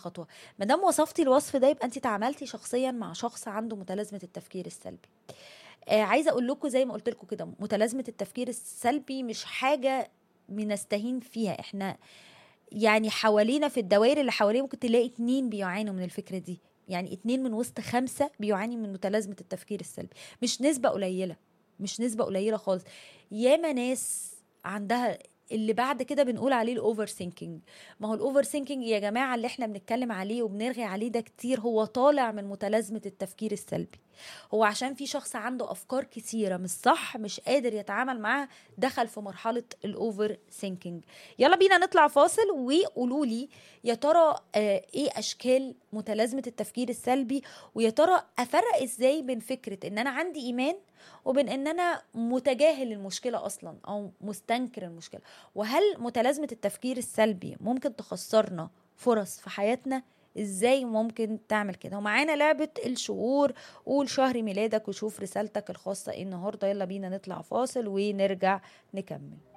خطوه ما دام وصفتي الوصف ده يبقى انت تعاملتي شخصيا مع شخص عنده متلازمه التفكير السلبي آه عايزه اقول لكم زي ما قلت لكم كده متلازمه التفكير السلبي مش حاجه بنستهين فيها احنا يعني حوالينا في الدوائر اللي حواليه ممكن تلاقي اتنين بيعانوا من الفكره دي يعني اتنين من وسط خمسة بيعاني من متلازمة التفكير السلبي مش نسبة قليلة مش نسبة قليلة خالص ياما ناس عندها اللي بعد كده بنقول عليه الاوفر ثينكينج ما هو الاوفر ثينكينج يا جماعه اللي احنا بنتكلم عليه وبنرغي عليه ده كتير هو طالع من متلازمه التفكير السلبي هو عشان في شخص عنده افكار كتيره مش صح مش قادر يتعامل معاها دخل في مرحله الاوفر ثينكينج يلا بينا نطلع فاصل وقولوا لي يا ترى آه ايه اشكال متلازمه التفكير السلبي ويا ترى افرق ازاي بين فكره ان انا عندي ايمان وبين ان انا متجاهل المشكله اصلا او مستنكر المشكله وهل متلازمه التفكير السلبي ممكن تخسرنا فرص في حياتنا ازاي ممكن تعمل كده ومعانا لعبة الشهور قول شهر ميلادك وشوف رسالتك الخاصة ايه النهاردة يلا بينا نطلع فاصل ونرجع نكمل